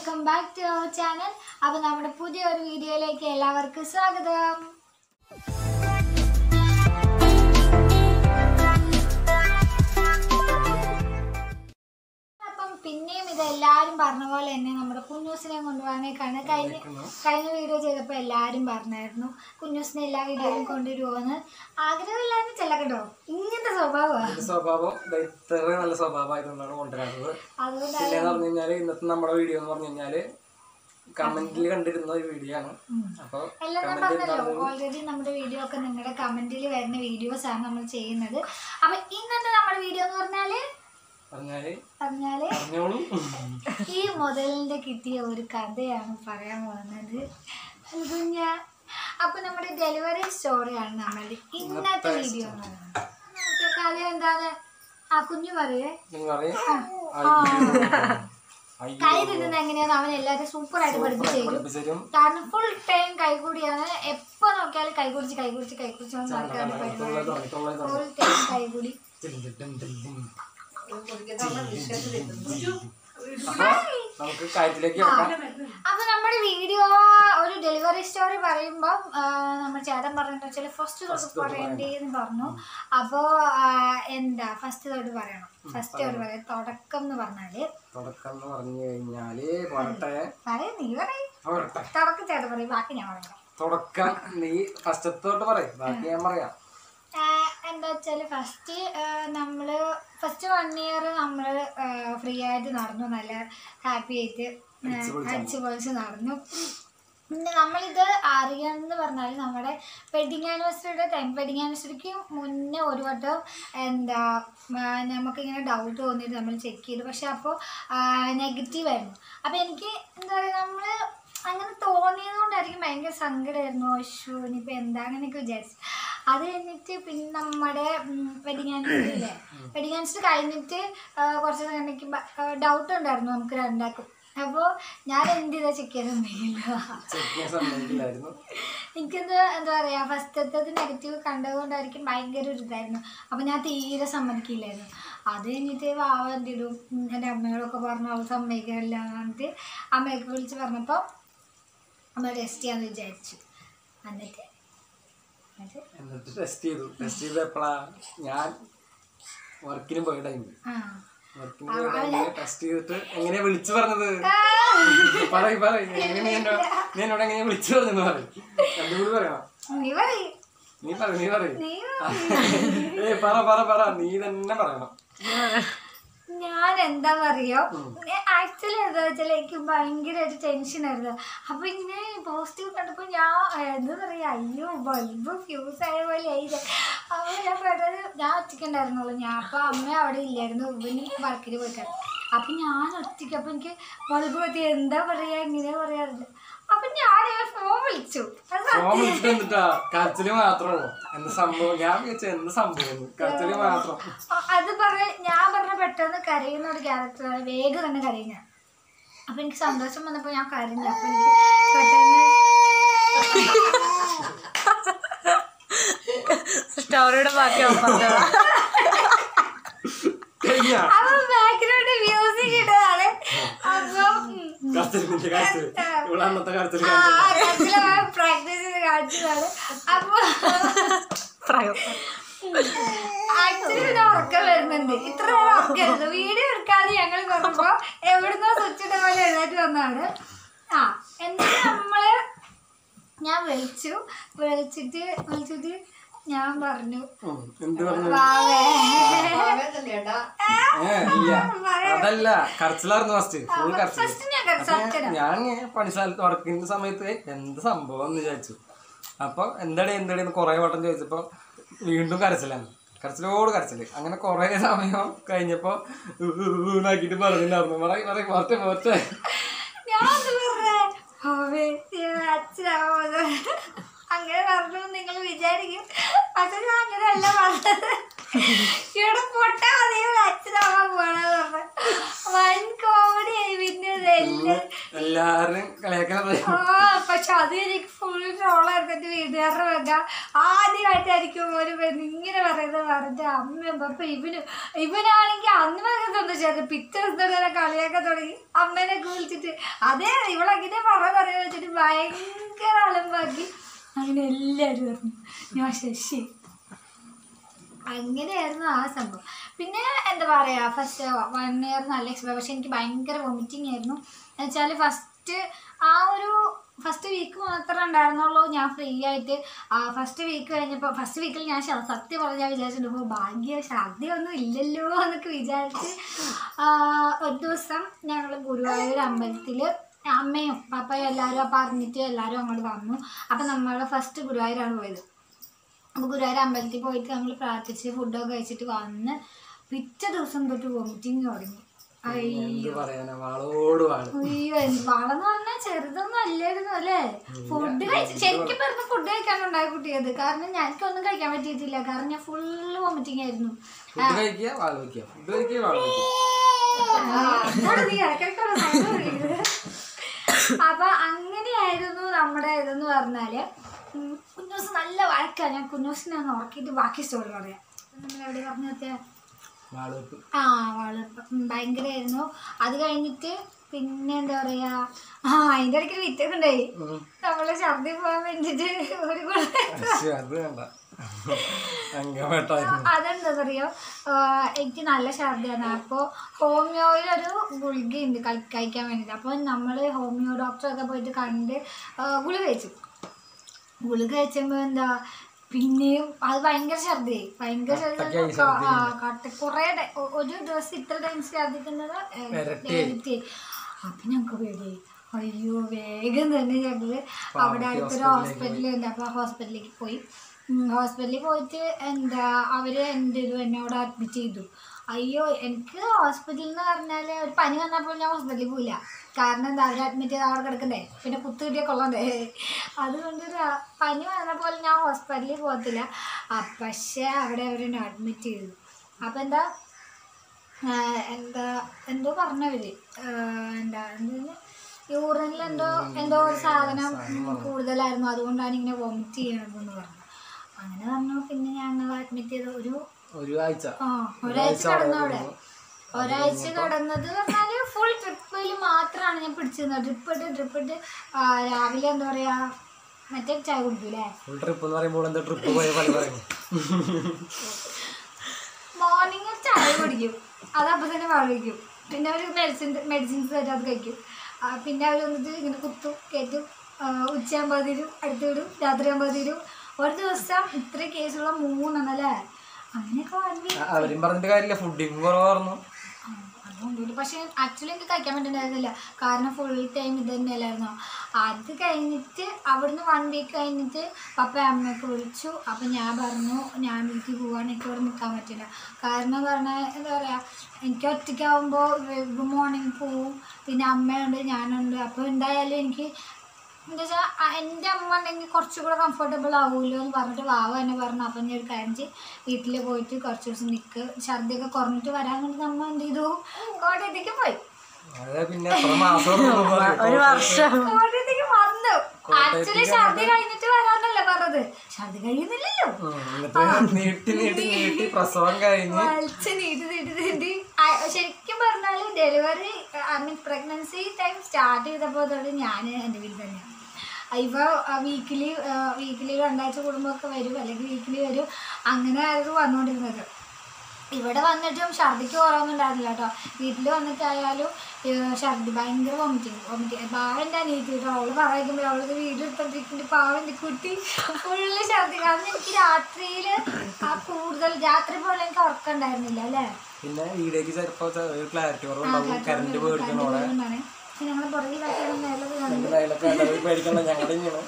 Welcome back to our channel അപ്പോൾ നമ്മുടെ പുതിയൊരു വീഡിയോയിലേക്ക് എല്ലാവർക്കും സ്വാഗതം അപ്പം പിന്നെയും ഇത് എല്ലാവരും പറഞ്ഞ പോലെ തന്നെ നമ്മുടെ കുഞ്ഞൂസിനെ കൊണ്ടുപോകാനേക്കാണ് കഴിഞ്ഞ കഴിഞ്ഞ വീഡിയോ ചെയ്തപ്പോൾ എല്ലാവരും പറഞ്ഞായിരുന്നു കുഞ്ഞൂസിനെ എല്ലാ വീഡിയോയിലും കൊണ്ടുവരുമോന്ന് ആഗ്രഹമില്ലാതെ ചെല്ലക്കട്ടോ ഇങ്ങനത്തെ സ്വഭാവമാണ് എന്റെ സ്വഭാവം ദേ ഇത്ര നല്ല സ്വഭാവമായതുകൊണ്ടാണ് കൊണ്ടുവരാറുള്ളത് അതുകൊണ്ട് പിന്നെ എന്ന് പറഞ്ഞു കഴിഞ്ഞാല് ഇന്നത്തെ നമ്മുടെ വീഡിയോ എന്ന് പറഞ്ഞു കഴിഞ്ഞാല് കമന്റിൽ കണ്ടിരുന്ന ഒരു വീഡിയോ ആണ് അപ്പൊ എല്ലാം ഞാൻ പറഞ്ഞല്ലോ ഓൾറെഡി നമ്മുടെ വീഡിയോ ഒക്കെ നിങ്ങളുടെ കമന്റിൽ വരുന്ന വീഡിയോസ് ആണ് നമ്മൾ ചെയ്യുന്നത് അപ്പൊ ഇന്നത്തെ നമ്മുടെ വീഡിയോ എന്ന് പറഞ്ഞാല് പറഞ്ഞാല് പറഞ്ഞാല് പറഞ്ഞോളൂ ഈ മുതലിന്റെ കിട്ടിയ ഒരു കഥയാണ് പറയാൻ പോകുന്നത് കുഞ്ഞ അപ്പൊ നമ്മുടെ ഡെലിവറി സ്റ്റോറിയാണ് നമ്മളുടെ ഇന്നത്തെ വീഡിയോ എന്ന് പറയുന്നത് നമുക്ക് കഥ എന്താണ് ആ കുഞ്ഞു പറയേ നിങ്ങൾ പറയും കൈ തിന്നുന്നത് എങ്ങനെയാന്ന് അവൻ എല്ലാവരും സൂപ്പർ ആയിട്ട് പഠിപ്പിച്ചു തരും പഠിപ്പിച്ചരും കാരണം ഫുൾ ടൈം കൈകൂടിയാണ് എപ്പോ നോക്കിയാലും കൈകുടിച്ച് കൈകുടിച്ച് കൈകുടിച്ച് നടക്കാണ് പരിപാടി ഫുൾ ടൈം കൈകൂടി അപ്പൊ നമുക്ക് കാര്യത്തിലേക്ക് കിടക്കാം അപ്പൊ നമ്മുടെ വീഡിയോ ഒരു ഡെലിവറി സ്റ്റോറി പറയുമ്പോൾ നമ്മുടെ ചേട്ടൻ പറഞ്ഞെന്ന് വെച്ചാൽ ഫസ്റ്റ് തൊട്ട് പറയണ്ടേന്ന് പറഞ്ഞു അപ്പോ ആ, എന്താ ഫസ്റ്റ് തൊട്ട് പറയണം ഫസ്റ്റ് തൊട്ട് പറയാം തുടക്കം എന്ന് പറഞ്ഞാല് തുടക്കം എന്ന് പറഞ്ഞു കഴിഞ്ഞാല് പറട്ടെ പറയും നീ പറയും പറട്ടെ തുടക്കം ചേട്ടൻ പറയും ബാക്കി ഞാൻ പറയാം തുടക്കം നീ ഫസ്റ്റത്തോട്ട് പറയും ബാക്കി ഞാൻ പറയാം ആഹ് എന്താ വെച്ചാൽ ഫസ്റ്റ് നമ്മൾ ഫസ്റ്റ് വൺ ഇയർ നമ്മൾ ഫ്രീ ആയിട്ട് നടന്നു നല്ല ഹാപ്പി ആയിട്ട് അടിച്ചു പൊളിച്ച് നടന്നു പിന്നെ നമ്മളിത് അറിയാമെന്ന് പറഞ്ഞാൽ നമ്മുടെ വെഡിങ് ആനിവേഴ്സറിയുടെ ടൈം വെഡിങ് ആനിവേഴ്സറിക്ക് മുന്നേ ഒരു വട്ടം എന്താ ആ, നമുക്കിങ്ങനെ ഡൗട്ട് തോന്നിയിട്ട് നമ്മൾ ചെക്ക് ചെയ്തു പക്ഷെ അപ്പോൾ നെഗറ്റീവ് ആയിരുന്നു അപ്പോൾ എനിക്ക് എന്താ പറയുക നമ്മൾ അങ്ങനെ തോന്നിയത് കൊണ്ടായിരിക്കും ഭയങ്കര സങ്കടമായിരുന്നു അശു ഇനിയിപ്പോൾ എന്താ അങ്ങനെയൊക്കെ വിചാരിച്ചു അത് കഴിഞ്ഞിട്ട് പിന്നെ നമ്മുടെ വെഡിങ് ആനിവേഴ്സറി ഇല്ലേ വെഡിങ് ആനിവേഴ്സറി കഴിഞ്ഞിട്ട് ആ, കുറച്ച് കഴിഞ്ഞിട്ട് ഡൗട്ട് ഉണ്ടായിരുന്നു നമുക്ക് രണ്ടാക്കും അപ്പോൾ ഞാൻ എന്ത് ചെയ്താൽ ചെക്ക് ചെയ്തൊന്നുമില്ല ചെക്ക് ചെയ്യാൻ സമ്മതിക്കില്ലായിരുന്നു എനിക്കത് എന്താ പറയുക ഫസ്റ്റത്തത് നെഗറ്റീവ് കണ്ടതുകൊണ്ടായിരിക്കും ഭയങ്കര ഒരു ഇതായിരുന്നു അപ്പോൾ ഞാൻ തീരെ സമ്മതിക്കില്ലായിരുന്നു അത് കഴിഞ്ഞിട്ട് വാവ എന്തിടും എൻ്റെ അമ്മയോടൊക്കെ പറഞ്ഞു അവൾ സമ്മതിക്കില്ല എന്ന് പറഞ്ഞിട്ട് അമ്മയൊക്കെ വിളിച്ച് പറഞ്ഞപ്പോൾ അമ്മ ടെസ്റ്റ് ചെയ്യാമെന്ന് വിചാരിച്ചു എന്നിട്ട് എന്നിട്ട് എന്നിട്ട് ടെസ്റ്റ് ചെയ്തു ടെസ്റ്റ് ചെയ്ത് എപ്പോഴാ ഞാൻ വർക്കിന് പോയ ടൈമിൽ ആ വർക്കിന് പോയ ടൈമിൽ ടെസ്റ്റ് ചെയ്തിട്ട് എങ്ങനെയാ വിളിച്ചു പറഞ്ഞത് പറയ് പറയ് എങ്ങനെ നീ എന്നോട് നീ എന്നോട് എങ്ങനെയാ വിളിച്ചു പറഞ്ഞെന്ന് പറയും രണ്ടും കൂടി പറയണം നീ പറയും നീ പറ നീ പറയും നീ ഏ പറ പറ പറ നീ തന്നെ പറയണം ഞാൻ എന്താ പറയോ ആക്ച്വലി എന്താ വെച്ചാൽ എനിക്ക് ഭയങ്കരമായിട്ട് ടെൻഷൻ ആയിരുന്നു അപ്പൊ ഇങ്ങനെ പോസിറ്റീവ് കണ്ടപ്പോ ഞാൻ എന്താ പറയാ അയ്യോ ബൾബ് ഫ്യൂസ് ആയ പോലെ ആയില്ലേ അപ്പൊ ഞാൻ പെട്ടെന്ന് ഞാൻ ഒറ്റയ്ക്കുണ്ടായിരുന്നുള്ളൂ ഞാൻ അപ്പൊ അമ്മ അവിടെ ഇല്ലായിരുന്നു ഇവന് വർക്കിന് പോയിക്കാണ് അപ്പൊ ഞാൻ ഒറ്റയ്ക്ക് അപ്പൊ എനിക്ക് ബൾബ് പറ്റി എന്താ പറയാ ഇങ്ങനെ പറയാറില്ല അപ്പൊ ഞാൻ ഫോൺ വിളിച്ചു അത് ഫോൺ വിളിച്ചിട്ട് എന്നിട്ടാ കരച്ചില് മാത്രമോ എന്ത് സംഭവം ഞാൻ വിചാരിച്ച എന്ത് സംഭവം കരച്ചില് മാത്രം അ- അത് പറഞ്ഞ ഞാൻ പറഞ്ഞ പെട്ടെന്ന് കരയുന്ന ഒരു ക്യാരക്ടറാണ് വേഗം തന്നെ കരയുന്ന അപ്പൊ എനിക്ക് സന്തോഷം വന്നപ്പോ ഞാൻ കരഞ്ഞു അപ്പൊ എനിക്ക് പെട്ടെന്ന് സ്റ്റോറിയുടെ ബാക്കി പറഞ്ഞതാ കഴിഞ്ഞാ അപ്പൊ ബാക്ക്ഗ്രൗണ്ട് മ്യൂസിക് ഇട്ടതാണ് അപ്പൊ കരച്ചില് നിന്റെ കരച്ചില് ഇവിടെ അന്നത്തെ കരച്ചില് കാണിച്ചത് പ്രാക്ടീസ് ചെയ്ത് കാണിച്ചതാണ് അപ്പൊ ആക്ച്വലി പിന്നെ ഉറക്കം വരുന്നുണ്ട് ഇത്ര നേരം ഉറക്കരുത് വീഡിയോ എടുക്കാതെ ഞങ്ങൾ പറഞ്ഞപ്പോ എവിടുന്നോ സ്വിച്ച് ഇട്ട പോലെ എഴുന്നേറ്റ് വന്നതാണ് ആ എന്നിട്ട് നമ്മള് ഞാൻ വിളിച്ചു വിളിച്ചിട്ട് വിളിച്ചിട്ട് ഞാൻ പറഞ്ഞു ഉം, എന്ത് പറഞ്ഞു വാവേ ഏ ഇല്ല അതല്ല കരച്ചിലായിരുന്നു ഫസ്റ്റ് ഫുൾ കരച്ചില് ഫസ്റ്റ് ഞാൻ കരച്ചു ഞാൻ ഇങ്ങനെ പണി സ്ഥലത്ത് വർക്കിന്റെ സമയത്ത് "ഏയ്, എന്ത് സംഭവം എന്ന് വിചാരിച്ചു അപ്പൊ എന്താടി എന്താടി എന്ന് കുറെ വട്ടം ചോദിച്ചപ്പോ വീണ്ടും കരച്ചിലാണ് കരച്ചിലോട് കരച്ചില് അങ്ങനെ കുറെ സമയം കഴിഞ്ഞപ്പോ ാക്കിട്ട് പറഞ്ഞിട്ടുണ്ടായിരുന്നു പറയും പറയും പോറ്റെ പോറ്റെ ഞാൻ എന്ത് പറഞ്ഞേ അവേ അച്ഛനാവോ അങ്ങനെ പറഞ്ഞു നിങ്ങൾ വിചാരിക്കും പക്ഷെ ഞാൻ അങ്ങനെയല്ല പറഞ്ഞത് ഇവിടെ പൊട്ടാ മതി അച്ഛനാവാൻ പോണെന്ന് പറഞ്ഞു വൻ കോമഡി ആയി പിന്നെ ഇതെല്ലാം എല്ലാരും കളിയാക്കാൻ പറയും ആ പക്ഷെ അത് എനിക്ക് ഫുൾ ട്രോളായിരുന്നു എന്റെ വീട്ടുകാരുടെ വെക്ക ആദ്യം ആയിട്ടായിരിക്കും ഒരു പെണ്ണ് ഇങ്ങനെ പറയുന്നത് പറഞ്ഞിട്ട് അമ്മ അപ്പൊ ഇവന് ഇവനാണെങ്കിൽ അന്ന് ഭയങ്കര സന്തോഷമായിരുന്നു പിറ്റേ ദിവസം തന്നെ കളിയൊക്കെ തുടങ്ങി അമ്മേനെ വിളിച്ചിട്ട് അതേ ഇവളങ്ങനെ പറ പറയാ വെച്ചിട്ട് ഭയങ്കര അലമ്പാക്കി അങ്ങനെ എല്ലാവരും പറഞ്ഞു ഞാൻ ശശി അങ്ങനെയായിരുന്നു ആ സംഭവം പിന്നെ എന്താ പറയുക ഫസ്റ്റ് വൺ ഇയർ നല്ല എക്സ്പീരിയൻസ് പക്ഷെ എനിക്ക് ഭയങ്കര വൊമിറ്റിംഗ് ആയിരുന്നു എന്നുവെച്ചാൽ ഫസ്റ്റ് ആ ഒരു ഫസ്റ്റ് വീക്ക് മാത്രമേ ഉണ്ടായിരുന്നുള്ളൂ ഞാൻ ഫ്രീ ആയിട്ട് ഫസ്റ്റ് വീക്ക് കഴിഞ്ഞപ്പോൾ ഫസ്റ്റ് വീക്കിൽ ഞാൻ ശ- സത്യം പറഞ്ഞാൽ വിചാരിച്ചിട്ടുണ്ട് ഭാഗ്യം ഛർദിയൊന്നും ഇല്ലല്ലോ എന്നൊക്കെ വിചാരിച്ച് ആ, ഒരു ദിവസം ഞങ്ങൾ ഗുരുവായൂർ അമ്പലത്തിൽ അമ്മയും പപ്പയും എല്ലാവരും പറഞ്ഞിട്ട് എല്ലാവരും അങ്ങോട്ട് വന്നു അപ്പം നമ്മൾ ഫസ്റ്റ് ഗുരുവായൂരാണ് പോയത് അപ്പോൾ ഗുരുവായൂർ അമ്പലത്തിൽ പോയിട്ട് നമ്മൾ പ്രാർത്ഥിച്ച് ഫുഡൊക്കെ കഴിച്ചിട്ട് വന്ന് പിറ്റേ ദിവസം തൊട്ട് വോമിറ്റിങ് തുടങ്ങി എന്ത് അയ്യോ പറയാനാ വാളോട് വാള് അയ്യോ എന്ത് വളന്ന് പറഞ്ഞാൽ ചെറുതൊന്നും അല്ലായിരുന്നു അല്ലേ ഫുഡ് കഴിച്ച് ശരിക്കും പറഞ്ഞ ഫുഡ് കഴിക്കാനുണ്ടായ കുട്ടിയത് കാരണം എനിക്കൊന്നും കഴിക്കാൻ പറ്റിയിട്ടില്ല കാരണം ഞാൻ ഫുള്ള് വോമിറ്റിംഗ് ആയിരുന്നു ഫുഡ് കഴിക്കുക വാള് വയ്ക്കുക ഫുഡ് കഴിക്കുക വാള് വയ്ക്കുക ആ, എന്താണ് നീ ഇടയ്ക്കിടയ്ക്കുള്ള സൗണ്ട് പറയുന്നത്? അപ്പൊ അങ്ങനെയായിരുന്നു നമ്മുടെ ഇതെന്ന് പറഞ്ഞാല് ഉം, കുഞ്ഞൂസ് നല്ല വഴക്കാ ഞാൻ കുഞ്ഞൂസിനെ ഒന്ന് ഉറക്കിയിട്ട് ബാക്കി സ്റ്റോറി പറയാം നമ്മൾ എവിടെ പറഞ്ഞു നിർത്തിയ വാള് വെപ്പ് ആ വളർപ്പം ഭയങ്കരമായിരുന്നു അത് കഴിഞ്ഞിട്ട് പിന്നെ എന്താ പറയാ ആ അതിന്റെ ഇടയ്ക്ക് വിറ്റൊക്കെ ഉണ്ടായി നമ്മള് ഛർദി പോകാൻ വേണ്ടിട്ട് ഒരു കൂടെ പക്ഷെ അത് വേണ്ട അങ്കമായിട്ടായിരുന്നു അതെന്താ പറയുക എനിക്ക് നല്ല ഛർദിയാണ് അപ്പോൾ ഹോമിയോയിലൊരു ഗുളികയുണ്ട് കളി കഴിക്കാൻ വേണ്ടിയിട്ട് അപ്പോൾ നമ്മൾ ഹോമിയോ ഡോക്ടറൊക്കെ പോയിട്ട് കണ്ട് ആ, ഗുളിക കഴിച്ചു ഗുളിക കഴിച്ചപ്പോൾ എന്താ പിന്നെയും അത് ഭയങ്കര ഛർദിയായി ഭയങ്കര കട്ടക്കായി ഛർദി ആ കട്ട കുറേ ഡേ- ഒ- ഒരു ദിവസം ഇത്ര ടൈം ഛർദിക്കുന്നത് ഏ, ഇരട്ടിയായി. ഇരട്ടിയായി അപ്പം ഞങ്ങൾക്ക് പേടിയായി അയ്യോ വേഗം തന്നെ ഞങ്ങൾ അവിടെ അടുത്തൊരു ഹോസ്പിറ്റലിൽ ഉണ്ട് അപ്പോൾ ആ ഹോസ്പിറ്റലിലേക്ക് പോയി ഹോസ്പിറ്റലിൽ പോയിട്ട് എന്താ അവർ എന്ത് ചെയ്തു എന്നോട് അഡ്മിറ്റ് ചെയ്തു അയ്യോ എനിക്ക് ഹോസ്പിറ്റലിൽ എന്ന് പറഞ്ഞാൽ ഒരു പനി വന്നപ്പോൾ ഞാൻ ഹോസ്പിറ്റലിൽ പോയില്ല കാരണം എന്താ അവർ അഡ്മിറ്റ് ചെയ്ത് അവിടെ കിടക്കണ്ടേ പിന്നെ കുത്തു കിട്ടിയ കൊള്ളണ്ടേ അതുകൊണ്ട് ഒരു പനി വന്നപ്പോൾ ഞാൻ ഹോസ്പിറ്റലിൽ പോകത്തില്ല ആ, പക്ഷേ അവിടെ അവരെന്നെ അഡ്മിറ്റ് ചെയ്തു അപ്പോൾ എന്താ ആ, എന്താ എന്തോ പറഞ്ഞവര് ആ, എന്താ എന്താ യൂറിനിൽ എന്തോ എന്തോ ഒരു സാധനം ഉം, കൂടുതലായിരുന്നു അതുകൊണ്ടാണ് ഇങ്ങനെ വോമിറ്റ് ചെയ്യണതെന്ന് പറഞ്ഞു അങ്ങനെ പറഞ്ഞു പിന്നെ ഞങ്ങൾ അഡ്മിറ്റ് ചെയ്ത ഒരു ഒരു ആഴ്ച ആ ഒരാഴ്ച കിടന്നു അവിടെ ഒരാഴ്ച കിടന്നത് പറഞ്ഞാല് ഫുൾ ട്രിപ്പിൽ മാത്രമാണ് ഞാൻ പിടിച്ചിരുന്നത് ട്രിപ്പ് ഇട്ട് ട്രിപ്പ് ഇട്ട് ആ, രാവിലെ എന്താ പറയാ മറ്റേ ചായ കുടിക്കൂലേ ഫുൾ ട്രിപ്പ് എന്ന് പറയുമ്പോൾ എന്താ ട്രിപ്പ് പോയ പല പറയുന്നു മോർണിംഗ് ചായ കുടിക്കും അത് അപ്പം തന്നെ വാങ്ങിക്കും പിന്നെ അവർ മെഡിസിൻ മെഡിസിൻസ് തരും അത് കഴിക്കും ആ, പിന്നെ അവർ വന്നിട്ട് ഇങ്ങനെ കുത്തും കയറ്റും ആ, ഉച്ചയാകുമ്പോൾ തരും അടുത്ത് വിടും രാത്രിയാകുമ്പോൾ തരും ഒരു ദിവസം ഇത്ര കേസുള്ള മൂന്നെണ്ണം അല്ലേ അങ്ങനെയൊക്കെ വാങ്ങി അവരും പറഞ്ഞിട്ട് കാര്യമില്ല ഫുഡിങ് കുറവായിരുന്നു ആ, അതുകൊണ്ടില്ല പക്ഷെ ആക്ച്വലി എനിക്ക് കഴിക്കാൻ പറ്റുന്നുണ്ടായിരുന്നില്ല കാരണം ഫുൾ ടൈം ഇത് തന്നെയല്ലായിരുന്നു അത് കഴിഞ്ഞിട്ട് അവിടുന്ന് വൺ വീക്ക് കഴിഞ്ഞിട്ട് പപ്പ അമ്മയൊക്കെ വിളിച്ചു അപ്പം ഞാൻ പറഞ്ഞു ഞാൻ വീട്ടിൽ പോവാണ് എനിക്ക് ഇവിടെ നിൽക്കാൻ പറ്റില്ല കാരണം പറഞ്ഞാൽ എന്താ പറയുക എനിക്ക് ഒറ്റയ്ക്കാവുമ്പോൾ മോർണിംഗ് പോവും പിന്നെ അമ്മയുണ്ട് ഞാനുണ്ട് അപ്പോൾ എന്തായാലും എനിക്ക് എന്താ വെച്ചാൽ എൻ്റെ അമ്മ ഉണ്ടെങ്കിൽ കുറച്ചും കൂടെ കംഫർട്ടബിൾ ആവുമല്ലോ എന്ന് പറഞ്ഞിട്ട് വാവ തന്നെ പറഞ്ഞു അപ്പം ഞാൻ ഒരു കാര്യം ചെയ്യ് വീട്ടിൽ പോയിട്ട് കുറച്ച് ദിവസം നിൽക്ക് ഛർദിയൊക്കെ കുറഞ്ഞിട്ട് വരാൻ വേണ്ടി നമ്മ എന്ത് ചെയ്തു കോട്ടയത്തേക്ക് പോയി അതെ പിന്നെ എത്ര മാസം ഉണ്ടെന്ന് പറയും. ഒരു വർഷം കോട്ടയത്തേക്ക് വന്നു ആക്ച്വലി ഛർദി കഴിഞ്ഞിട്ട് വരാനല്ലേ പറഞ്ഞത് ഛർദി കഴിയുന്നില്ലല്ലോ ഉം, എന്നിട്ട് നീട്ടി നീട്ടി നീട്ടി പ്രസവം കഴിഞ്ഞ് വലിച്ച് നീട്ടി നീട്ടി നീട്ടി ആ, ശരിക്കും പറഞ്ഞാൽ delivery I mean pregnancy time start ചെയ്തപ്പോൾ തൊട്ട് ഞാൻ എൻ്റെ വീട്ടിൽ തന്നെയാണ് ഇവ വീക്കിലി വീക്കിലി രണ്ടാഴ്ച കൂടുമ്പോഴൊക്കെ വരും അല്ലെങ്കിൽ വീക്കിലി വരും അങ്ങനെ ആയിരുന്നു വന്നുകൊണ്ടിരുന്നത് ഇവിടെ വന്നിട്ടും ഛർദിക്ക് കുറവൊന്നുണ്ടായിരുന്നില്ല കേട്ടോ വീട്ടിൽ വന്നിട്ടായാലും ഏഹ് ഛർദി ഭയങ്കര വോമിറ്റിങ് വോമിറ്റിങ് പാവൻ്റെ അനിയത്തി കേട്ടോ അവള് പറയുമ്പോൾ അവൾക്ക് വീടെടുത്തോണ്ടിരിക്കുന്നുണ്ട് പാവൻ്റെ കുട്ടി ഫുള്ള് ഛർദി കാരണം എനിക്ക് രാത്രിയിൽ ആ കൂടുതൽ രാത്രി പോലെ എനിക്ക് ഉറക്കം ഉണ്ടായിരുന്നില്ല അല്ലേ പിന്നെ വീഡിയോക്ക് ചിലപ്പോ ഒരു ക്ലാരിറ്റി കുറവുണ്ടാവും കറണ്ട് പേടിക്കണോടെ ഞങ്ങൾ പുറകിലാക്കിയാണ് മേലെ വീണത്. അതിലൊക്കെ പേടിക്കണം ഞങ്ങളുടെ ഇങ്ങനെ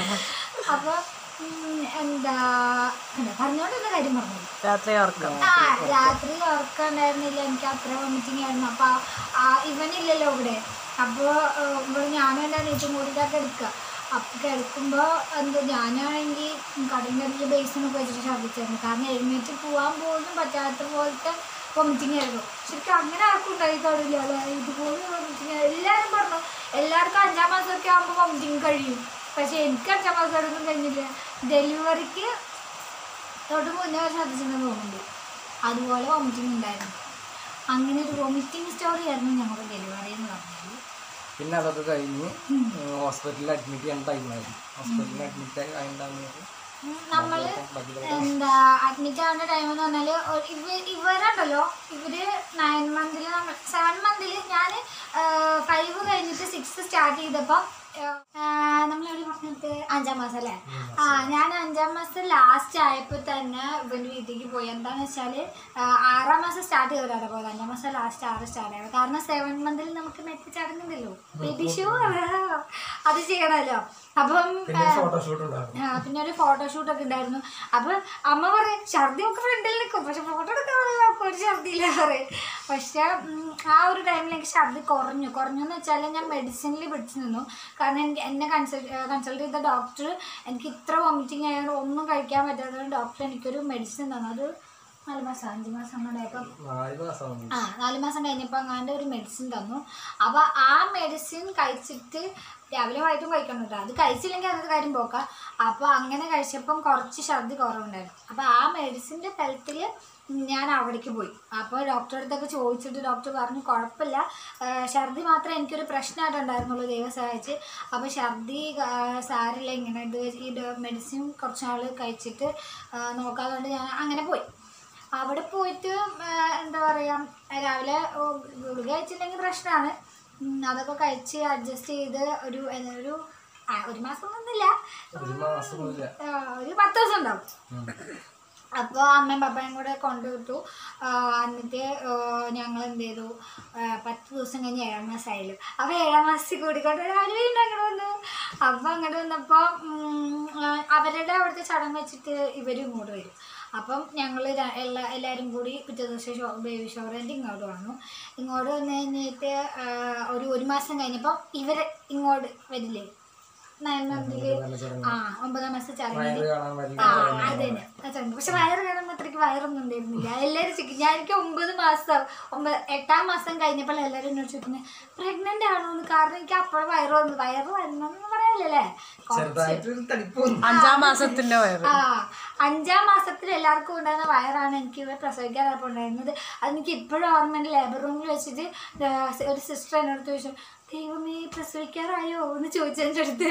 അപ്പൊ ഉം, എന്താ എന്താ പറഞ്ഞോണ്ടിരുന്ന കാര്യം പറഞ്ഞു രാത്രി ഉറക്കം ആ രാത്രി ഉറക്കം ഉണ്ടായിരുന്നില്ല എനിക്ക് അത്ര വോമിറ്റിംഗ് ആയിരുന്നു അപ്പൊ ആ ഇവനില്ലല്ലോ ഇവിടെ അപ്പോൾ ഇവിടെ ഞാനും എൻ്റെ അനിയത്തും കൂടിയിട്ടൊക്കെ എടുക്കുക അപ്പം കിടക്കുമ്പോൾ എന്താ ഞാനാണെങ്കിൽ കടലിൻ്റെ ബേസിനൊക്കെ വെച്ചിട്ട് ഛർദ്ദിച്ചായിരുന്നു കാരണം എഴുന്നേറ്റ് പോകാൻ പോലും പറ്റാത്ത പോലത്തെ വോമിറ്റിംഗ് ആയിരുന്നു ശരിക്കും അങ്ങനെ ആർക്കും ഉണ്ടായി കാണില്ല അല്ലേ ഇതുപോലെ വോമിറ്റിംഗ് എല്ലാവരും പറഞ്ഞു എല്ലാവർക്കും അഞ്ചാം മാസമൊക്കെ ആകുമ്പോൾ വോമിറ്റിംഗ് കഴിയും പക്ഷേ എനിക്ക് അഞ്ചാം മാസമായിട്ടൊന്നും കഴിഞ്ഞില്ല ഡെലിവറിക്ക് തൊട്ട് മുന്നേ വരെ ശ്രദ്ധിച്ചിട്ടുണ്ടെന്ന് തോന്നുന്നുണ്ട് അതുപോലെ വോമിറ്റിംഗ് ഉണ്ടായിരുന്നു അങ്ങനെ ഒരു വോമിറ്റിംഗ് സ്റ്റോറി ആയിരുന്നു ഞങ്ങളുടെ ഡെലിവറി എന്ന് പറഞ്ഞത് പിന്നെ അതൊക്കെ കഴിഞ്ഞ് ഹോസ്പിറ്റലിൽ അഡ്മിറ്റ് ചെയ്യാൻ ടൈമായിരുന്നു ഹോസ്പിറ്റലിൽ അഡ്മിറ്റ് ആയി അതിൻ്റെ നമ്മൾ എന്താ അഡ്മിറ്റ് ആവുന്ന ടൈം എന്ന് പറഞ്ഞാൽ ഇവ ഇവരുണ്ടല്ലോ ഇവര് നയൻ മന്തിൽ നമ്മൾ സെവൻ മന്തിൽ ഞാൻ ഫൈവ് കഴിഞ്ഞിട്ട് സിക്സ് സ്റ്റാർട്ട് ചെയ്തപ്പോൾ നമ്മൾ എവിടെ പറഞ്ഞിട്ട് അഞ്ചാം മാസം അല്ലേ ആ ഞാൻ അഞ്ചാം മാസം ലാസ്റ്റ് ആയപ്പോൾ തന്നെ ഇവൻ്റെ വീട്ടിലേക്ക് പോയി എന്താണെന്ന് വെച്ചാൽ ആറാം മാസം സ്റ്റാർട്ട് ചെയ്തോടെ പോയത് അഞ്ചാം മാസം ലാസ്റ്റ് ആറ് സ്റ്റാർട്ട് ആയത് കാരണം സെവൻ മന്തിൽ നമുക്ക് മെത്തി ചടങ്ങുന്നുണ്ടല്ലോ ബേബി ഷോ അത് ചെയ്യണമല്ലോ അപ്പം ആ, ഫോട്ടോഷൂട്ട് ഉണ്ടായിരുന്നു ആ, പിന്നെ ഒരു ഫോട്ടോഷൂട്ട് ഒക്കെ ഉണ്ടായിരുന്നു അപ്പൊ അമ്മ പറയും ഛർദി ഒക്കെ ഫ്രണ്ടിൽ നിൽക്കും പക്ഷെ ഫോട്ടോ എടുക്കാൻ പറയാം ഒരു ഛർദിയില്ല പറയും പക്ഷെ ഉം, ആ ഒരു ടൈമിൽ എനിക്ക് ഛർദി കുറഞ്ഞു കുറഞ്ഞു എന്ന് വെച്ചാൽ ഞാൻ മെഡിസിനിൽ പിടിച്ചു നിന്നു കാരണം എനിക്ക് എന്നെ കൺസൾട്ട് കൺസൾട്ട് ചെയ്ത ഡോക്ടർ എനിക്ക് ഇത്ര വോമിറ്റിംഗ് ആയതുകൊണ്ട് ഒന്നും കഴിക്കാൻ പറ്റാത്തതുകൊണ്ട് ഡോക്ടർ എനിക്കൊരു മെഡിസിൻ തന്നു അത് നാല് മാസം അഞ്ച് മാസം അങ്ങനെ ആയപ്പം നാല് മാസം ആ നാല് മാസം കഴിഞ്ഞപ്പോൾ അങ്ങാണ്ട് ഒരു മെഡിസിൻ തന്നു അപ്പോൾ ആ മെഡിസിൻ കഴിച്ചിട്ട് രാവിലെ വൈകിട്ടും കഴിക്കണം കേട്ടോ അത് കഴിച്ചില്ലെങ്കിൽ അന്നത്തെ കാര്യം പോക്കാം അപ്പോൾ അങ്ങനെ കഴിച്ചപ്പം കുറച്ച് ഛർദി കുറവുണ്ടായിരുന്നു അപ്പോൾ ആ മെഡിസിൻ്റെ തലത്തിൽ ഞാൻ അവിടേക്ക് പോയി അപ്പോൾ ഡോക്ടറെ അടുത്തൊക്കെ ചോദിച്ചിട്ട് ഡോക്ടർ പറഞ്ഞു കുഴപ്പമില്ല ആ, ഛർദി മാത്രമേ എനിക്കൊരു പ്രശ്നമായിട്ടുണ്ടായിരുന്നുള്ളൂ ദൈവം സഹായിച്ച് അപ്പോൾ ഛർദി ആ, സാരില്ല ഇങ്ങനെ ഇത് ഈ മെഡിസിൻ കുറച്ച് നാൾ കഴിച്ചിട്ട് ആ, നോക്കാതുകൊണ്ട് ഞാൻ അങ്ങനെ പോയി അവിടെ പോയിട്ട് ആ, എന്താ പറയുക രാവിലെ ഓ, ഗുളിക കഴിച്ചില്ലെങ്കിൽ പ്രശ്നമാണ് ഉം, അതൊക്കെ കഴിച്ച് അഡ്ജസ്റ്റ് ചെയ്ത് ഒരു എന്താ ഒരു ആ, ഒരു മാസം ഒന്നുമില്ല ഒരു മാസമൊന്നുമില്ല ആ, ഒരു പത്ത് ദിവസം ഉണ്ടാവും അപ്പോൾ അമ്മയും പപ്പയും കൂടെ കൊണ്ടുവിട്ടു ആ, എന്നിട്ട് ഞങ്ങൾ എന്ത് ചെയ്തു ആ, പത്ത് ദിവസം കഴിഞ്ഞ് ഏഴാം മാസമായാലും അപ്പോൾ ഏഴാം മാസത്തിൽ കൂടിക്കൊണ്ട് രാവിലെ വീണ്ടും അങ്ങോട്ട് വന്നു അപ്പോൾ അങ്ങോട്ട് വന്നപ്പോൾ അവരുടെ അവിടുത്തെ ചടങ്ങ് വെച്ചിട്ട് ഇവരും ഇങ്ങോട്ട് വരും അപ്പം ഞങ്ങൾ എല്ലാ എല്ലാവരും കൂടി പിറ്റേ ദിവസം ഷോ ബേബി ഷോർ കഴിഞ്ഞിട്ട് ഇങ്ങോട്ട് വന്നു ഇങ്ങോട്ട് വന്നു കഴിഞ്ഞിട്ട് ആ, ഒരു ഒരു മാസം കഴിഞ്ഞപ്പോൾ ഇവർ ഇങ്ങോട്ട് വരില്ലേ നയൻ മന്തിൽ ആ ഒമ്പതാം മാസം ചടങ്ങിൽ വയറ് കാണാൻ വരില്ല ആ അതന്നെ അതാണ് പക്ഷെ വയറ് കാണുമ്പോൾ അത്രയ്ക്ക് വയറൊന്നും ഉണ്ടായിരുന്നില്ല എല്ലാവരും ചിക്കി ഞാൻ എനിക്ക് ഒമ്പത് മാസം ഒമ്പത് എട്ടാം മാസം കഴിഞ്ഞപ്പോൾ എല്ലാവരും എന്നോട് ചോദിക്കുന്നത് പ്രഗ്നന്റ് ആണോ എന്ന് കാരണം എനിക്ക് അപ്പോഴും വയറ് വന്നു വയറ് വരണമെന്ന് പറയാനല്ലേ ചെറുതായിട്ടൊരു തടിപ്പ് വന്നു അഞ്ചാം മാസത്തിന്റെ വയറ് ആ അഞ്ചാം മാസത്തിൽ എല്ലാവർക്കും ഉണ്ടാകുന്ന വയറാണ് എനിക്ക് ഇവിടെ പ്രസവിക്കാറപ്പോൾ ഉണ്ടായിരുന്നത് അതെനിക്ക് ഇപ്പോഴും ഓർമ്മയുണ്ട് ലേബർ റൂമിൽ വെച്ചിട്ട് ആ, ഒരു സിസ്റ്റർ എന്നോട് ചോദിച്ചു ദൈവമേ പ്രസവിക്കാറായോ എന്ന് ചോദിച്ചു എൻ്റെ അടുത്ത്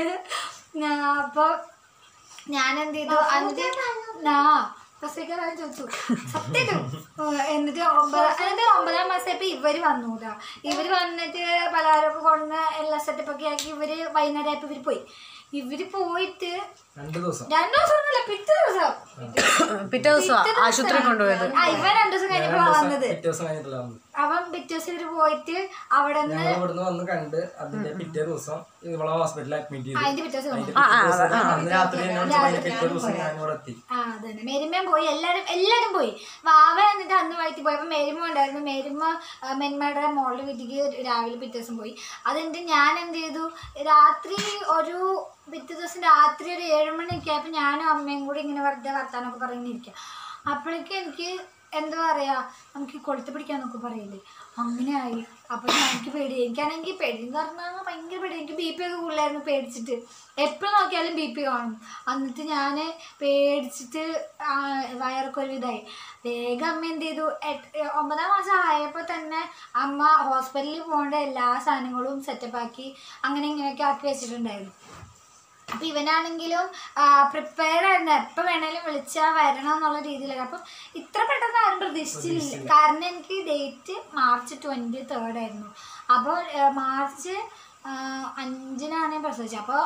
അപ്പോൾ ഞാൻ എന്ത് ചെയ്തു എന്നിട്ട് ആ പ്രസവിക്കാറായോ ചോദിച്ചു സത്യം എന്നിട്ട് ഒമ്പത് എന്നിട്ട് ഒമ്പതാം മാസം ഇപ്പം ഇവർ വന്നു കേട്ടോ ഇവർ വന്നിട്ട് പലഹാരമൊക്കെ കൊണ്ടുവന്ന് എല്ലാ സെറ്റപ്പൊക്കെ ആക്കി ഇവർ വൈകുന്നേരം ആയപ്പോൾ ഇവർ പോയി ഇവർ പോയിട്ട് രണ്ട് ദിവസം രണ്ടു ദിവസം ഒന്നുമില്ല പിറ്റേ ദിവസം പിറ്റേ ദിവസമാ ആശുപത്രി കൊണ്ടുപോയത് ആ ഇവൻ രണ്ടു ദിവസം കഴിഞ്ഞപ്പോഴാണ് വന്നത് പിറ്റേ ദിവസം കഴിഞ്ഞിട്ടില്ല വന്നത് അവൻ പിറ്റേ ദിവസം ഇവര് പോയിട്ട് അവിടെ നിന്ന് ഞങ്ങൾ ഇവിടുന്ന് വന്ന് കണ്ട് അതിന്റെ പിറ്റേ ദിവസം ഇവളെ ഹോസ്പിറ്റലിൽ അഡ്മിറ്റ് ചെയ്തു അതിന്റെ പിറ്റേ ദിവസം അതിന്റെ വന്നു. പിറ്റേ ദിവസം അന്ന് രാത്രി എന്നെ വിളിച്ചപ്പോൾ അതിന്റെ പിറ്റേ ദിവസം ഞാൻ ഇവിടെ എത്തി ആ അതന്നെ മേരിമ്മയും പോയി എല്ലാരും എല്ലാരും പോയി വാവ എന്നിട്ട് അന്ന് വൈകിട്ട് പോയി അപ്പൊ മേരിമ്മ ഉണ്ടായിരുന്നു മേരിമ്മ ആ, മെന്മയുടെ മോളുടെ വീട്ടിലേക്ക് രാവിലെ പിറ്റേ ദിവസം പോയി അതെന്നിട്ട് ഞാൻ എന്ത് ചെയ്തു രാത്രി ഒരു പിറ്റേ ദിവസം രാത്രി ഒരു ഏഴ് മണിയൊക്കെ ആയപ്പോൾ ഞാനും അമ്മയും കൂടി ഇങ്ങനെ വെറുതെ വർത്താനൊക്കെ പറഞ്ഞിരിക്കുക അപ്പോഴേക്കും എനിക്ക് എന്താ പറയാ നമുക്ക് ഈ കൊളുത്ത് പിടിക്കാന്നൊക്കെ പറയില്ലേ അങ്ങനെ ആയി അപ്പോൾ എനിക്ക് പേടി എനിക്കാണെങ്കിൽ പേടി എന്ന് പറഞ്ഞാൽ ഭയങ്കര പേടി എനിക്ക് ബി പി ഒക്കെ കൂടുതലായിരുന്നു പേടിച്ചിട്ട് എപ്പോഴും നോക്കിയാലും ബി പി കാണും എന്നിട്ട് ഞാൻ പേടിച്ചിട്ട് ആ, വയറൊക്കെ ഒരു ഇതായി വേഗം അമ്മ എന്ത് ചെയ്തു എട്ട് ഒമ്പതാം മാസം ആയപ്പോൾ തന്നെ അമ്മ ഹോസ്പിറ്റലിൽ പോകേണ്ട എല്ലാ സാധനങ്ങളും സെറ്റപ്പാക്കി അങ്ങനെ ഇങ്ങനെയൊക്കെ ആക്കി വെച്ചിട്ടുണ്ടായിരുന്നു അപ്പൊ ഇവനാണെങ്കിലും പ്രിപ്പയർ ആയിരുന്നു എപ്പോൾ വേണേലും വിളിച്ചാൽ വരണം എന്നുള്ള രീതിയിലാണ് അപ്പം ഇത്ര പെട്ടെന്ന് ആരും പ്രതീക്ഷിച്ചില്ല കാരണം എനിക്ക് ഡേറ്റ് മാർച്ച് ട്വൻറ്റി തേർഡ് ആയിരുന്നു അപ്പോൾ മാർച്ച് ആ, അഞ്ചിനാണ് ഞാൻ പ്രസവിച്ചത് അപ്പോൾ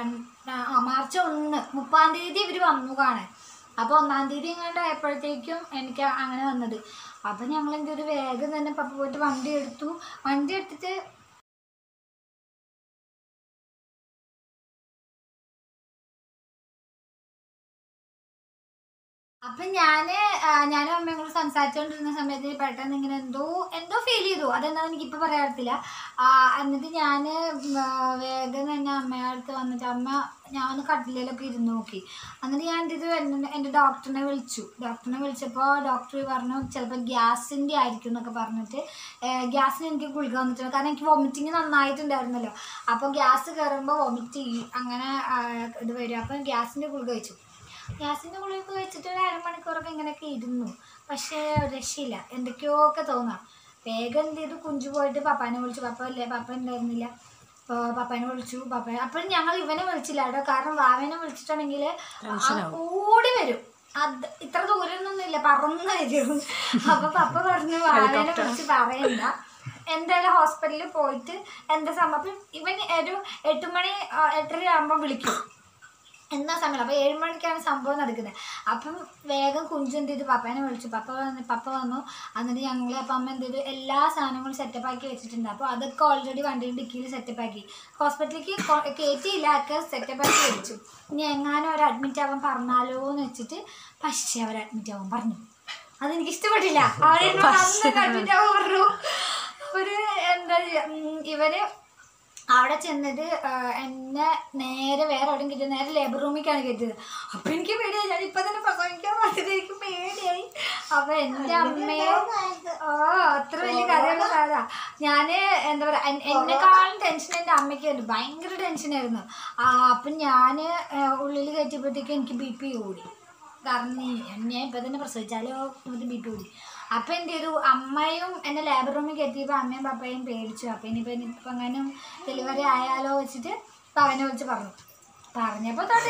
മാർച്ച് ഒന്ന് മുപ്പാം തീയതി ഇവർ വന്നു കാണാൻ അപ്പോൾ ഒന്നാം തീയതി എങ്ങാണ്ട് ആയപ്പോഴത്തേക്കും എനിക്ക് അങ്ങനെ വന്നത് അപ്പോൾ ഞങ്ങൾ എന്തൊരു വേഗം തന്നെ പപ്പ പോയിട്ട് വണ്ടി എടുത്തു വണ്ടി എടുത്തിട്ട് അപ്പൊ ഞാന് ആ, ഞാനും അമ്മയും കൂടെ സംസാരിച്ചുകൊണ്ടിരുന്ന സമയത്ത് പെട്ടെന്ന് ഇങ്ങനെ എന്തോ എന്തോ ഫീൽ ചെയ്തു അതെന്താണെന്ന് എനിക്കിപ്പോൾ പറയാൻ പറ്റില്ല ആ, എന്നിട്ട് ഞാൻ വേഗം തന്നെ അമ്മയുടെ അടുത്ത് വന്നിട്ട് അമ്മ ഞാൻ ഒന്ന് കട്ടിലൊക്കെ ഇരുന്ന് നോക്കി എന്നിട്ട് ഞാൻ എന്ത് ചെയ്തു എന്നെ എൻ്റെ ഡോക്ടറിനെ വിളിച്ചു ഡോക്ടറിനെ വിളിച്ചപ്പോൾ ഡോക്ടർ പറഞ്ഞു ചിലപ്പോൾ ഗ്യാസിൻ്റെ ആയിരിക്കും എന്നൊക്കെ പറഞ്ഞിട്ട് ഗ്യാസിന് എനിക്ക് ഗുളിക വന്നിട്ടുണ്ട് കാരണം എനിക്ക് വോമിറ്റിങ് നന്നായിട്ടുണ്ടായിരുന്നല്ലോ അപ്പോൾ ഗ്യാസ് കയറുമ്പോൾ വോമിറ്റ് ചെയ്യും അങ്ങനെ ആ, ഇത് വരും അപ്പം ഗ്യാസിൻ്റെ ഗുളിക വെച്ചു ഗ്യാസിൻ്റെ ഗുളികയൊക്കെ വെച്ചിട്ട് ഒരു അരമണിക്കൂറൊക്കെ ഇങ്ങനെയൊക്കെ ഇരുന്നു പക്ഷേ രക്ഷയില്ല എന്തൊക്കെയോ ഒക്കെ തോന്നാം വേഗം എന്ത് ചെയ്തു കുഞ്ചു പോയിട്ട് പപ്പാനെ വിളിച്ചു പപ്പ ഇല്ലേ പപ്പ ഉണ്ടായിരുന്നില്ല അപ്പോൾ പപ്പാനെ വിളിച്ചു പപ്പ അപ്പോഴും ഞങ്ങൾ ഇവനെ വിളിച്ചില്ല കേട്ടോ കാരണം വാവനെ വിളിച്ചിട്ടുണ്ടെങ്കിൽ ഓടി വരും അത് ഇത്ര ദൂരമൊന്നും ഇല്ല പറന്ന് വരും അപ്പൊ പപ്പ പറഞ്ഞു വാവനെ വിളിച്ച് പറയണ്ട എന്തായാലും ഹോസ്പിറ്റലിൽ പോയിട്ട് എന്താ സംഭവം അപ്പം ഇവൻ ഒരു എട്ട് മണി ആ, എട്ടര ആകുമ്പോൾ വിളിക്കും എന്നാ സമയം അപ്പോൾ ഏഴ് മണിക്കാണ് സംഭവം നടക്കുന്നത് അപ്പം വേഗം കുഞ്ചു എന്ത് ചെയ്തു പപ്പേനെ വിളിച്ചു പപ്പ വന്ന് പപ്പ വന്നു എന്നിട്ട് ഞങ്ങൾ അപ്പം അമ്മ എന്ത് ചെയ്തു എല്ലാ സാധനങ്ങളും സെറ്റപ്പ് ആക്കി വെച്ചിട്ടുണ്ട് അപ്പോൾ അതൊക്കെ ഓൾറെഡി വണ്ടിയുടെ ഡിക്കിയിൽ സെറ്റപ്പ് ആക്കി ഹോസ്പിറ്റലിലേക്ക് കൊ- കയറ്റിയില്ല ഒക്കെ സെറ്റപ്പ് ആക്കി വെച്ചു ഇനി എങ്ങാനും അവർ അഡ്മിറ്റ് ആവാൻ പറഞ്ഞാലോ എന്ന് വെച്ചിട്ട് പക്ഷേ അവർ അഡ്മിറ്റ് ആവാൻ പറഞ്ഞു അതെനിക്ക് ഇഷ്ടപ്പെട്ടില്ല അവരെന്നോട് അന്ന് അഡ്മിറ്റ് ആവാൻ പറഞ്ഞു ഒരു എന്താ ചെയ്യാ, ഉം, ഇവര് അവിടെ ചെന്നത് ആ, എന്നെ നേരെ വേറെ എവിടെയും കിട്ടിയത് നേരെ ലേബർ റൂമിലേക്കാണ് കയറ്റിയത് അപ്പൊ എനിക്ക് പേടിയായി ഞാൻ ഇപ്പൊ തന്നെ പ്രസവിക്കാൻ പറഞ്ഞത് എനിക്ക് പേടിയായി അപ്പൊ എന്റെ അമ്മയെ ഓ അത്ര വലിയ കഥയുള്ള കഥ ഞാന് എന്താ പറയാ എൻ- എന്നെക്കാളും ടെൻഷൻ എന്റെ അമ്മയ്ക്കായിരുന്നു ഭയങ്കര ടെൻഷനായിരുന്നു ആ അപ്പൊ ഞാന് ഉള്ളിൽ കയറ്റിയപ്പോഴത്തേക്ക് എനിക്ക് ബി പി കൂടി കാരണം നീ- ഞാൻ ഇപ്പൊ തന്നെ പ്രസവിച്ചാലോ എന്നിട്ട് ബി പി കൂടി അപ്പൊ എന്ത് ചെയ്തു അമ്മയും എന്നെ ലേബർ റൂമിൽ കയറ്റിയപ്പോൾ അമ്മയും പപ്പയും പേടിച്ചു അപ്പൊ ഇനിയിപ്പോ ഇനിയിപ്പോ അങ്ങനെ ഡെലിവറി ആയാലോ വെച്ചിട്ട് അപ്പൊ അവനെ വിളിച്ച് പറഞ്ഞു പറഞ്ഞപ്പോ തൊട്ട്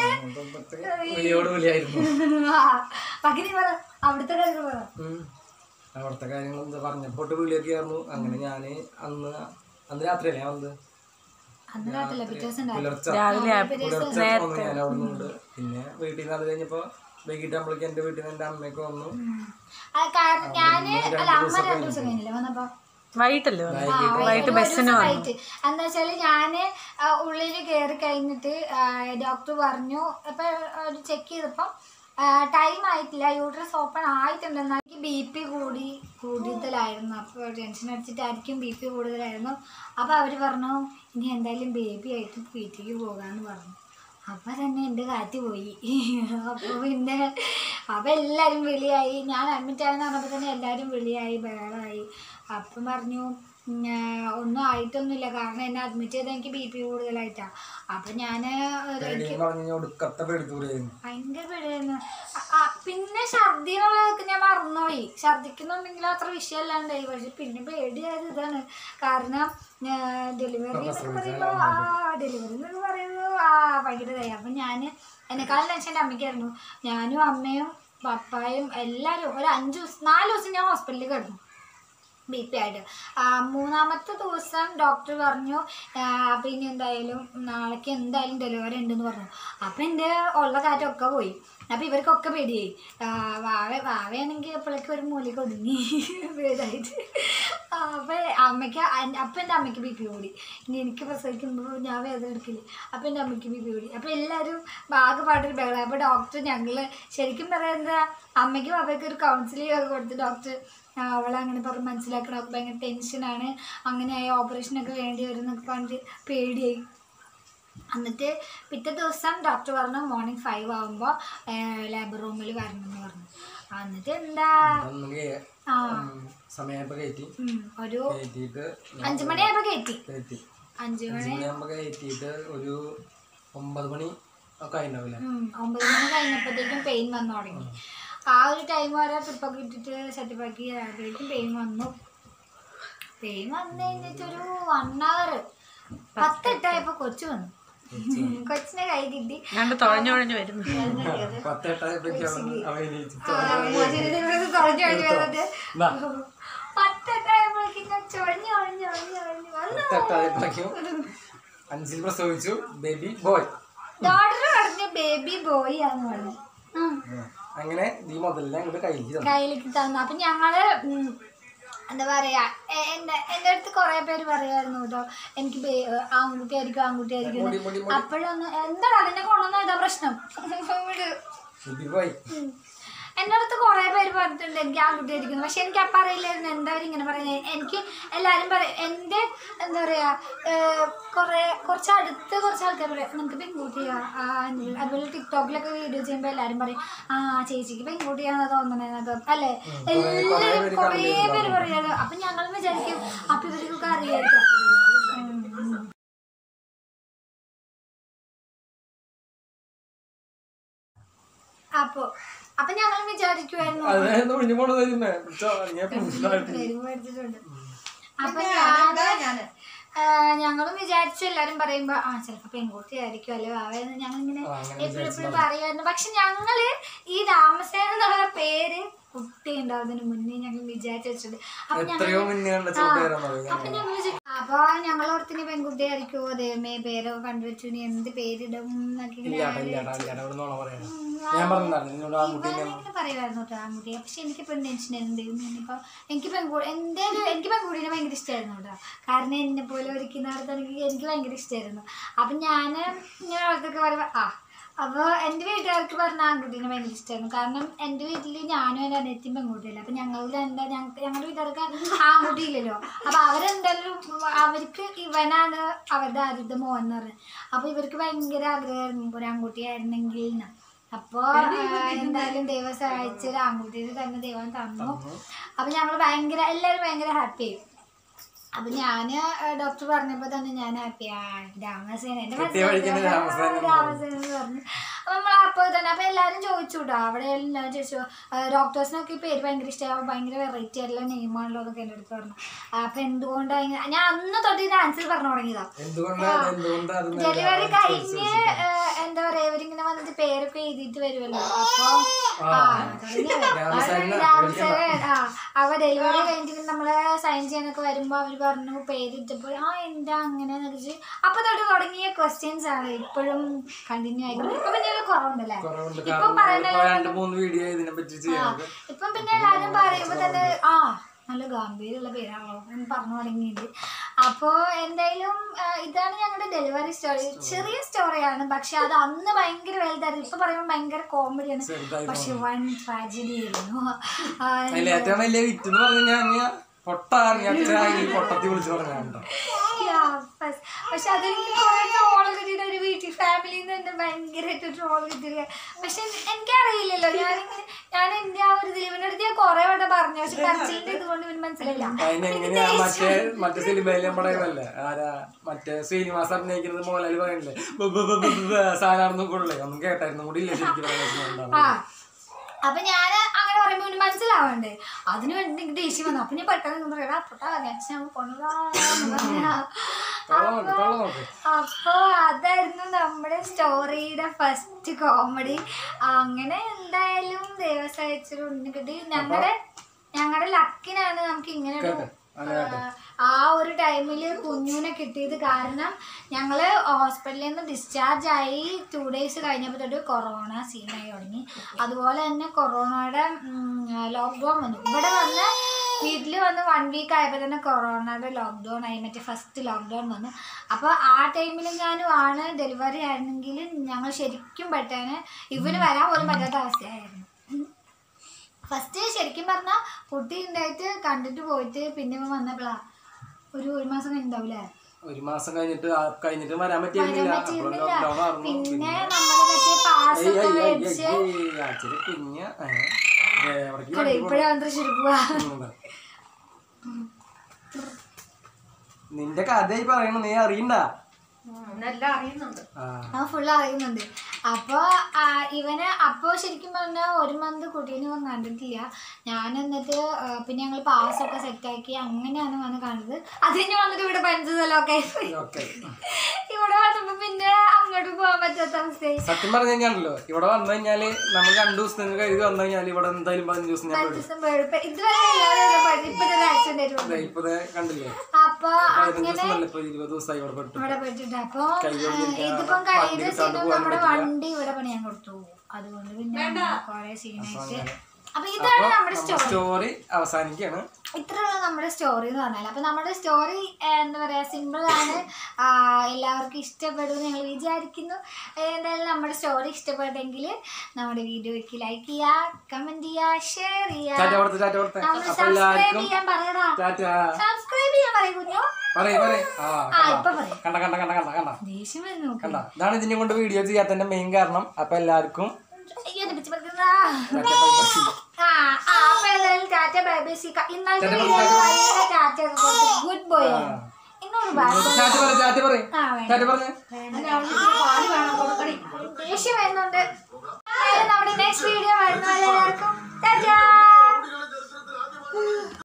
വിളിയോട് വിളിയായിരുന്നു ആ, ബാക്കി നീ പറ അവിടുത്തെ കാര്യം പറ ഉം. അവിടുത്തെ കാര്യങ്ങൾ എന്താ പറഞ്ഞപ്പോട്ട് വിളിയൊക്കെ ആയിരുന്നു അങ്ങനെ ഞാന് അന്ന് അന്ന് രാത്രിയല്ലേ ഞാൻ വന്നത് അന്ന് രാട്ടില്ല പിറ്റേ ദിവസം ഉണ്ടായിരുന്നു. പുലർച്ചെ രാവിലെ പുലർച്ചെ വന്നു ഞാൻ അവിടെ നിന്നുണ്ട് പിന്നെ വീട്ടിൽ നിന്ന് അത് കഴിഞ്ഞപ്പോ വൈകിട്ടാകുമ്പോഴേക്കും എന്റെ വീട്ടിൽ നിന്ന് എന്റെ അമ്മയൊക്കെ വന്നു ആ, കാരണം ഞാന് അല്ല അമ്മ രണ്ടു ദിവസം കഴിഞ്ഞില്ലേ വന്നപ്പോ വൈകിട്ടല്ലേ വന്നത്? ആ, വൈകിട്ട് ഒരു ബസ്സിന് ദിവസം വന്നു വൈകിട്ട്. എന്താ വെച്ചാല് ഞാന് ഉള്ളിൽ കയറി കഴിഞ്ഞിട്ട് ഡോക്ടർ പറഞ്ഞു ഇപ്പൊ ഒരു ചെക്ക് ചെയ്തപ്പം ടൈം ആയിട്ടില്ല യൂട്രസ് ഓപ്പൺ ആയിട്ടുണ്ടെന്നാൽ എനിക്ക് ബി പി കൂടി കൂടുതലായിരുന്നു അപ്പോൾ ടെൻഷൻ അടിച്ചിട്ടായിരിക്കും ബി പി കൂടുതലായിരുന്നു അപ്പോൾ അവർ പറഞ്ഞു ഇനി എന്തായാലും ബേബി ആയിട്ട് വീട്ടിലേക്ക് പോകാമെന്ന് പറഞ്ഞു അപ്പം തന്നെ എൻ്റെ കാറ്റ് പോയി അപ്പോൾ പിന്നെ അപ്പം എല്ലാവരും വിളിയായി ഞാൻ അഡ്മിറ്റ് ആയെന്ന് പറഞ്ഞപ്പോൾ തന്നെ എല്ലാവരും വിളിയായി ബഹളമായി അപ്പം പറഞ്ഞു ഉം, ആ, ഒന്നും ആയിട്ടൊന്നുമില്ല കാരണം എന്നെ അഡ്മിറ്റ് ചെയ്ത് എനിക്ക് ബി പി കൂടുതലായിട്ടാണ് അപ്പം ഞാൻ പേടിയും പറഞ്ഞു ഞാൻ ഒടുക്കത്തെ പേടിത്തൂരായിരുന്നു ഭയങ്കര പേടിയായിരുന്നു അ- ആ, പിന്നെ ഛർദി എന്നുള്ളതൊക്കെ ഞാൻ മറന്നുപോയി ഛർദിക്കുന്നുണ്ടെങ്കിൽ അത്ര വിഷയമല്ലാണ്ടായി പക്ഷെ പിന്നെ പേടിയായത് ഇതാണ് കാരണം ഡെലിവറി എന്നൊക്കെ പറയുമ്പോൾ ആ ഡെലിവറി എന്നൊക്കെ പറയുമ്പോൾ ആ ഭയങ്കര ഇതായി അപ്പം ഞാൻ എന്നെക്കാളും ടെൻഷൻ എൻ്റെ അമ്മയ്ക്കായിരുന്നു ഞാനും അമ്മയും പപ്പായും എല്ലാവരും ഒരു അഞ്ച് ദിവസം നാല് ദിവസം ഞാൻ ഹോസ്പിറ്റലിൽ കിടന്നു ബി പി ആയിട്ട് ആ, മൂന്നാമത്തെ ദിവസം ഡോക്ടർ പറഞ്ഞു ആ, പിന്നെ എന്തായാലും നാളേക്ക് എന്തായാലും ഡെലിവറി ഉണ്ടെന്ന് പറഞ്ഞു അപ്പം എൻ്റെ ഉള്ള കാറ്റൊക്കെ പോയി അപ്പം ഇവർക്കൊക്കെ പേടിയായി ആ, വാവ വാവയാണെങ്കിൽ അപ്പോഴേക്കും ഒരു മൂലയ്ക്ക് ഒതുങ്ങി പേടായിട്ട് അപ്പം അമ്മയ്ക്ക് അൻ- അപ്പം എൻ്റെ അമ്മയ്ക്ക് ബി പി കൂടി ഇനി എനിക്ക് പ്രസവിക്കുമ്പോൾ ഞാൻ വേദന എടുക്കില്ല അപ്പം എൻ്റെ അമ്മയ്ക്ക് ബി പി കൂടി അപ്പം എല്ലാവരും ഭാഗപാട്ടൊരു ബഹളം അപ്പോൾ ഡോക്ടർ ഞങ്ങൾ ശരിക്കും പറയുന്നത് അമ്മയ്ക്കും പാപ്പയ്ക്കും ഒരു കൗൺസിലിംഗ് ഒക്കെ കൊടുത്ത് ഡോക്ടർ അവളെ അങ്ങനെ പറഞ്ഞ് മനസ്സിലാക്കണം അവൾക്ക് ഭയങ്കര ടെൻഷനാണ് അങ്ങനെയായി ഓപ്പറേഷനൊക്കെ വേണ്ടി വരും എന്നൊക്കെ പറഞ്ഞിട്ട് പേടിയായി എന്നിട്ട് പിറ്റേ ദിവസം ഡോക്ടർ പറഞ്ഞു മോർണിംഗ് ഫൈവ് ആകുമ്പോൾ ലേബർ റൂമിൽ വരണം എന്ന് പറഞ്ഞു എന്നിട്ട് എന്താ അന്ന് കേ- ആ ഉം, സമയമായപ്പോ കയറ്റി ഉം, ഒരു കയറ്റിയിട്ട് അഞ്ചു മണിയായപ്പോൾ കയറ്റി കയറ്റി അഞ്ചു അഞ്ച് മണി മണിയാകുമ്പോ കയറ്റിയിട്ട് ഒരു ഒമ്പത് മണി ഒക്കെ ആയിട്ടുണ്ടാവില്ലേ ഉം, ഒമ്പത് മണി കഴിഞ്ഞപ്പോഴത്തേക്കും പെയിൻ വന്നു തുടങ്ങി ആ ഒരു ടൈം വരെ ട്രിപ്പൊക്കെ ഇട്ടിട്ട് സെറ്റപ്പ് ആക്കി ആയപ്പോഴേക്കും പെയിൻ വന്നു പെയിൻ വന്നു കഴിഞ്ഞിട്ട് ഒരു വൺ അവർ പത്തെട്ടായപ്പോ കൊച്ചു വന്നു കൊച്ചിനെ കൈ കിട്ടി രണ്ട് തുഴഞ്ഞുഴഞ്ഞു വരുന്നു പത്തെട്ടായപ്പോഴേക്കും അവൻ എണീച്ചു. തുറഞ്ഞു കഴിഞ്ഞു വന്നിട്ട് ദാ, പത്തെട്ടായപ്പോഴേക്കും ഞാൻ ചൊഴഞ്ഞു ഒഴഞ്ഞു ഒഴഞ്ഞു ഒഴഞ്ഞു വന്നു പത്തെട്ടായപ്പോഴേക്കും അഞ്ചിൽ പ്രസവിച്ചു ബേബി ബോയ് ഡോക്ടർ പറഞ്ഞു ബേബി ബോയ് ആന്ന് പറഞ്ഞു ഉം. അങ്ങനെ ഈ മുതലിനെ അങ്ങോട്ട് കയ്യിൽ തന്നു കയ്യിലേക്ക് തന്നു അപ്പം ഞങ്ങള് ഉം, എന്താ പറയാ എ- എന്റെ എൻ്റെ അടുത്ത് കുറേ പേര് പറയായിരുന്നു കേട്ടോ എനിക്ക് ബേ- ആൺകുട്ടി ആയിരിക്കും ആൺകുട്ടി ആയിരിക്കും മുടി, മുടി, മുടി. അപ്പോഴൊന്നും എന്താണ് അതിനെ കൊണ്ടുവന്ന ഇതാ പ്രശ്നം വിട്. ബേബി ബോയ് ഉം. എൻ്റെ അടുത്ത് കുറേ പേര് പറഞ്ഞിട്ടുണ്ട് എനിക്ക് ആൺകുട്ടി ആയിരിക്കുന്നു പക്ഷെ എനിക്ക് അപ്പം അറിയില്ലായിരുന്നു എന്താ ഇങ്ങനെ പറയുന്നത് എനിക്ക് എല്ലാവരും പറയും എൻ്റെ എന്താ പറയുക കുറേ കുറച്ച് അടുത്ത് കുറച്ച് ആൾക്കാർ പറയും നിങ്ങൾക്ക് പെൺകുട്ടിയാ ആ, എന്ന്. അതുപോലെ ടിക്ടോക്കിലൊക്കെ വീഡിയോ ചെയ്യുമ്പോൾ എല്ലാവരും പറയും ആ ചേച്ചിക്ക് പെൺകുട്ടിയാണെന്ന് തോന്നണേന്നൊക്കെ അല്ലേ എല്ലാവരും കുറേ പേര് പറയാറ് അപ്പം ഞങ്ങൾ വിചാരിക്കും അപ്പം ഇവർക്കൊക്കെ അറിയായിരിക്കും ഉം. അപ്പൊ അപ്പൊ ഞങ്ങൾ വിചാരിക്കുമായിരുന്നു അത് ഒഴിഞ്ഞു പോണത് തരുന്നേ ഞാൻ പേര് മേടിച്ചിട്ടുണ്ട് അപ്പൊ ഞാന് ഞങ്ങളും വിചാരിച്ചു എല്ലാരും പറയുമ്പോ ആ ചിലപ്പോ പെൺകുട്ടി ആയിരിക്കും അല്ലെ അവയെന്ന് ഞങ്ങൾ ഇങ്ങനെ എപ്പോഴും എപ്പോഴും പറയുമായിരുന്നു പക്ഷെ ഞങ്ങള് ഈ രാമസേന എന്നുള്ള പേര് കുട്ടി ഉണ്ടാവുന്നതിന് മുന്നേ ഞങ്ങൾ വിചാരിച്ചു വെച്ചിട്ടുണ്ട് അപ്പൊ എത്രയോ മുന്നേ കണ്ട ചില പേരാന്ന് പറയുന്നത് അപ്പൊ ഞങ്ങൾ വിചാരിച്ചു, അപ്പൊ ഞങ്ങൾ ഓർത്തിന് പെൺകുട്ടി ആയിരിക്കുമോ ദൈവമേ പേരൊക്കെ കണ്ടുവച്ചു ഇനി എന്ത് പേരിടും എന്നൊക്കെ ഇങ്ങനെ ഇല്ലാട്ടാ ഇല്ലാട്ടാ ഇല്ലാട്ടാ ഇവിടെ നോണ പറയാനാ ഞാൻ പറഞ്ഞിട്ടുണ്ടായിരുന്നു നിന്നോട് ആൺകുട്ടി ഇങ്ങനെ പറയുമായിരുന്നു കേട്ടോ ആൺകുട്ടിയെ പക്ഷെ എനിക്ക് ഇപ്പം ടെൻഷൻ ആയിരുന്നു ഇനിയിപ്പോൾ എനിക്ക് പെൺകുടി എൻ്റെ ഒരു എനിക്ക് പെൺകുട്ടീനെ ഭയങ്കര ഇഷ്ടമായിരുന്നു കേട്ടോ കാരണം എന്നെ പോലെ ഒരുക്കുന്നവർക്ക് എനിക്ക് എനിക്ക് ഭയങ്കര ഇഷ്ടമായിരുന്നു അപ്പം ഞാൻ ഇങ്ങനെ അവർക്കൊക്കെ പറയുമ്പോൾ ആ അപ്പോൾ എൻ്റെ വീട്ടുകാർക്ക് പറഞ്ഞ ആൺകുട്ടീനെ ഭയങ്കര ഇഷ്ടമായിരുന്നു കാരണം എൻ്റെ വീട്ടിൽ ഞാനും എൻ്റെ അനിയത്തിയും പെൺകുട്ടിയില്ല അപ്പം ഞങ്ങളുടെ എന്താ ഞങ്ങൾക്ക് ഞങ്ങളുടെ വീട്ടുകാർക്ക് ആൺകുട്ടി ഇല്ലല്ലോ അപ്പോൾ അവരെന്തായാലും അവർക്ക് ഇവനാണ് അവരുടെ ആദ്യത്തെ മോൻ എന്ന് പറഞ്ഞത് അപ്പോൾ ഇവർക്ക് ഭയങ്കര ആഗ്രഹമായിരുന്നു ഒരു ആൺകുട്ടിയായിരുന്നെങ്കിൽ എന്ന് അപ്പോ ആ, എന്തായാലും ദൈവം സഹായിച്ച് ഒരു ആൺകുട്ടീനെ തന്നെ ദൈവം തന്നു അപ്പൊ ഞങ്ങൾ ഭയങ്കര എല്ലാവരും ഭയങ്കര ഹാപ്പി ആയി അപ്പൊ ഞാന് ഡോക്ടർ പറഞ്ഞപ്പോ തന്നെ ഞാൻ ഹാപ്പി ആ രാമസേന എന്റെ കിട്ടിയ വഴിക്ക് തന്നെ രാമസേന എന്ന് രാമസേന എന്ന് പറഞ്ഞു അപ്പൊ നമ്മൾ അപ്പൊ തന്നെ അപ്പൊ എല്ലാരും ചോദിച്ചു കേട്ടോ അവിടെ എല്ലാവരും ചോദിച്ചു ഡോക്ടേഴ്സിനൊക്കെ ഈ പേര് ഭയങ്കര ഇഷ്ടമാവും ഭയങ്കര വെറൈറ്റി ആയിട്ടുള്ള നെയിമാണല്ലോ എന്നൊക്കെ എൻ്റെ അടുത്ത് പറഞ്ഞു അപ്പൊ എന്തുകൊണ്ടാ ഇങ്ങനെ ഞാൻ അന്ന് തൊട്ട് ഇതിന്റെ ആൻസർ പറഞ്ഞു തുടങ്ങിയതാ എന്തുകൊണ്ടാണ് എന്തുകൊണ്ടാണ് അത് ഡെലിവറി കഴിഞ്ഞ് ഏഹ്, എന്താ പറയാ ഇവരിങ്ങനെ വന്നിട്ട് പേരൊക്കെ എഴുതിയിട്ട് വരുമല്ലോ അപ്പൊ ആ, തുടങ്ങി. രാമസേന രാമസേന, ആ അവ ഡെലിവറി കഴിഞ്ഞിട്ട് നമ്മളെ സൈൻ ചെയ്യാനൊക്കെ വരുമ്പോ അവര് പറഞ്ഞു പേരിട്ടപ്പോൾ ആ എന്താ അങ്ങനെ ചോദിച്ചു അപ്പൊ തൊട്ട് തുടങ്ങിയ ക്വസ്റ്റ്യൻസ് ആണ് ഇപ്പോഴും കണ്ടിന്യൂ ആയിക്കൊണ്ട് ഇപ്പൊ പിന്നെ ഒരു കുറവുണ്ടല്ലേ കുറവുണ്ട് ഇപ്പം കാരണം പറയുന്ന ഇപ്പൊ രണ്ട് മൂന്ന് വീഡിയോ ഇതിനെ പറ്റി ചെയ്യാൻ ഇപ്പം പിന്നെ എല്ലാവരും പറയുമ്പോൾ തന്നെ ആ നല്ല ഗാംഭീര്യമുള്ള പേരാണല്ലോ എന്ന് പറഞ്ഞു തുടങ്ങിയിട്ട് അപ്പോൾ എന്തായാലും ആ, ഇതാണ് ഞങ്ങളുടെ ഡെലിവറി സ്റ്റോറി ചെറിയ സ്റ്റോറിയാണ് പക്ഷെ അത് അന്ന് ഭയങ്കര വലുതായിരുന്നു ഇപ്പൊ പറയുമ്പോൾ ഭയങ്കര കോമഡിയാണ് ചെറുതായി പക്ഷെ വൺ ട്രാജഡി ആയിരുന്നു ആ, അതിൽ ഏറ്റവും വലിയ വിറ്റ് എന്ന് പറഞ്ഞു കഴിഞ്ഞാൽ പൊട്ടാണ് അച്ഛനായി പൊട്ടത്തി വിളിച്ചു പറഞ്ഞാണ്ടോ yeah, first. പക്ഷെ അതെനിക്ക് കുറെ ട്രോൾ കിട്ടിയിട്ട് ഒരു വീട്ടിൽ ഫാമിലിയിൽ നിന്ന് തന്നെ ഭയങ്കരമായിട്ട് ട്രോൾ കിട്ടിയില്ല പക്ഷെ എനിക്കറിയില്ലല്ലോ ഞാനിങ്ങനെ ഞാൻ എന്റെ ആ ഒരു ദിലീപിന്റെ അടുത്ത് ഞാൻ കുറെ വട്ടം പറഞ്ഞു പക്ഷെ കരച്ചിലിന്റെ ഇതുകൊണ്ട് പിന്നെ മനസ്സിലായില്ല അതിനെങ്ങനെയാ മറ്റേ മറ്റേ സിനിമയിലെ നമ്മുടെ ഇതല്ലേ ആരാ മറ്റേ ശ്രീനിവാസ് അഭിനയിക്കുന്നത് മോഹൻലാൽ പറയണില്ലേ സാധാരണ കൂടെ ഒന്നും കേട്ടായിരുന്നു കൂടി ഇല്ല ശരിക്കും പറയുന്നത് ആ അപ്പൊ ഞാൻ അങ്ങനെ പറയുമ്പോ ഇവന് മനസ്സിലാവണ്ടേ അതിന് വേണ്ടി എനിക്ക് ദേഷ്യം വന്നു അപ്പൊ ഞാൻ പെട്ടെന്ന് പറയടാ പൊട്ടാ ഞാൻ പോണതാ എന്ന് പറഞ്ഞാ. തൊള്ള നോക്ക് തൊള്ള നോക്ക് അപ്പൊ അതായിരുന്നു നമ്മുടെ സ്റ്റോറിയുടെ ഫസ്റ്റ് കോമഡി അങ്ങനെ എന്തായാലും ദേവസഹിച്ചൊരു ഉണ്ണി കിട്ടി ഞങ്ങളുടെ ഞങ്ങളുടെ ലക്കിനാണ് നമുക്ക് ഇങ്ങനെ ഒരു കേട്ടെ അങ്ങനെ കേട്ടെ ആ ഒരു ടൈമിൽ കുഞ്ഞുവിനെ കിട്ടിയത് കാരണം ഞങ്ങൾ ഹോസ്പിറ്റലിൽ നിന്ന് ഡിസ്ചാർജ് ആയി ടു ഡേയ്സ് കഴിഞ്ഞപ്പോൾ തൊട്ട് കൊറോണ സീനായി തുടങ്ങി അതുപോലെ തന്നെ കൊറോണയുടെ ലോക്ക്ഡൗൺ വന്നു ഇവിടെ വന്ന് വീട്ടിൽ വന്ന് വൺ വീക്ക് ആയപ്പോൾ തന്നെ കൊറോണയുടെ ലോക്ക്ഡൗൺ ആയി മറ്റേ ഫസ്റ്റ് ലോക്ക്ഡൗൺ വന്നു അപ്പോൾ ആ ടൈമിലും ഞാനും ആണ് ഡെലിവറി ആയിരുന്നെങ്കിൽ ഞങ്ങൾ ശരിക്കും പെട്ടേനെ ഇവന് വരാൻ പോലും പറ്റാത്ത അവസ്ഥയായിരുന്നു ഫസ്റ്റ് ശരിക്കും പറഞ്ഞാൽ കുട്ടി ഉണ്ടായിട്ട് കണ്ടിട്ട് പോയിട്ട് പിന്നെ ഇവൻ വന്നപ്പോഴാ ഒരു ഒരു മാസം കഴിഞ്ഞിട്ടുണ്ടാവില്ലേ ഒരു മാസം കഴിഞ്ഞിട്ട് ആ കഴിഞ്ഞിട്ട് വരാൻ വരാൻ പറ്റിയിരുന്നില്ല അപ്പോൾ പറ്റിയിരുന്നില്ല ലോക്ക്ഡൗൺ ആയിരുന്നു പിന്നെ നമ്മള് മറ്റേ പാസ് ഒക്കെ മേടിച്ച് അച്ഛന് കുഞ്ഞ എവിടേക്ക് ഇവിടെ ഇപ്പോഴാണ് തൃശ്ശൂർ പോവാ ഉണ്ട്. നിന്റെ കഥയായി പറയണ നീ അറിയണ്ട എന്നെല്ലാം അറിയുന്നുണ്ട് ആ ആ ഫുള്ള് അറിയുന്നുണ്ട് അപ്പോൾ ഇവന് അപ്പോൾ ശരിക്കും പറഞ്ഞാൽ ഒരു മന്ത് കുട്ടീനെ ഇവൻ കണ്ടിട്ടില്ല ഞാൻ എന്നിട്ട് ആ, പിന്നെ ഞങ്ങൾ പാസ്സൊക്കെ സെറ്റാക്കി അങ്ങനെയാണ് വന്ന് കണ്ടത് അത് കഴിഞ്ഞ് വന്നിട്ട് ഇവിടെ പഞ്ചതലമൊക്കെ പോയി ഓക്കെ ഇവിടെ വന്നപ്പോൾ പിന്നെ അങ്ങോട്ട് പോകാൻ പറ്റാത്ത അവസ്ഥയായി സത്യം പറഞ്ഞു കഴിഞ്ഞാണല്ലോ ഇവിടെ വന്നു കഴിഞ്ഞാല് നമ്മൾ രണ്ടു ദിവസത്തിന് കരുതി വന്നു കഴിഞ്ഞാൽ ഇവിടെ എന്തായാലും പതിനഞ്ച് ദിവസം ഞാൻ പത്ത് ദിവസം വെളുപ്പ് ഇതുവരെ എല്ലാവരും പഠി ഇപ്പൊ തന്നെ ആക്സിഡന്റ് ആയിട്ട് വന്നു ഇപ്പൊ ദേ കണ്ടില്ലേ അപ്പൊ പതിനഞ്ച് ദിവസം അല്ല ഇപ്പൊ ഇരുപത് ദിവസമായി ഇവിടെ പെട്ടു ഇവിടെ പോയിട്ടുണ്ട് അപ്പൊ കൈകൊണ്ട് ഇരിക്കാൻ ഇതിപ്പം വണ്ടി കഴിഞ്ഞ എടുത്തോണ്ട് സീനും പോകാൻ നമ്മുടെ പറ്റില്ല. വണ്ടി ഇവിടെ പണിയാൻ കൊടുത്തു അതുകൊണ്ട് പിന്നെ കൊറേ സീനായിട്ട് അപ്പൊ ഇതാണ് നമ്മുടെ സ്റ്റോറി സ്റ്റോറി അവസാനിക്കാണ് ഇത്രയുള്ള നമ്മുടെ സ്റ്റോറി എന്ന് പറഞ്ഞാൽ അപ്പൊ നമ്മുടെ സ്റ്റോറി എന്താ പറയാ സിമ്പിൾ ആണ് ആ, എല്ലാവർക്കും ഇഷ്ടപ്പെടും ഞങ്ങൾ വിചാരിക്കുന്നു എന്തായാലും നമ്മുടെ സ്റ്റോറി ഇഷ്ടപ്പെട്ടെങ്കിൽ നമ്മുടെ വീഡിയോയ്ക്ക് ലൈക്ക് ചെയ്യുക കമന്റ് ചെയ്യുക ഷെയർ ചെയ്യുക ടാറ്റ കൊടുത്ത് ടാറ്റ കൊടുത്ത് നമ്മൾ അപ്പൊ സബ്സ്ക്രൈബ് എല്ലാവർക്കും ചെയ്യാൻ പറയടാ ടാറ്റ സബ്സ്ക്രൈബ് ചെയ്യാൻ പറയൂ കുഞ്ഞു പറയ് പറയ് ആ ആ ഇപ്പൊ പറയും കണ്ട കണ്ട കണ്ട കണ്ട കണ്ട ദേഷ്യം വരുന്നു നോക്ക്. കണ്ട ഇതാണ് ഇതിനെ കൊണ്ട് വീഡിയോ ചെയ്യാത്തതിന്റെ മെയിൻ കാരണം അപ്പൊ എല്ലാവർക്കും അയ്യോ, ഇത് പിടിച്ച് പറിക്കുന്നതാ. Tata bye bye. ആ, ആ, അപ്പൊ എന്തായാലും ടാറ്റ ബൈ ബൈ സി ഇന്നലത്തെ വീഡിയോയിൽ ഭയങ്കര ടാറ്റ ഗുഡ് ബോയ് ആണ് ഇന്നൊരു ബൈ ബൈ ടാറ്റ പറ ടാറ്റ പറയ് ആ വേണ്ട ടാറ്റ പറഞ്ഞേ പാല് വേണം കൊടുക്കണേ ദേഷ്യം വരുന്നുണ്ട് എന്തായാലും നമ്മുടെ നമ്മുടെ നെക്സ്റ്റ് വീഡിയോ വരുന്ന എല്ലാവർക്കും ടാറ്റാ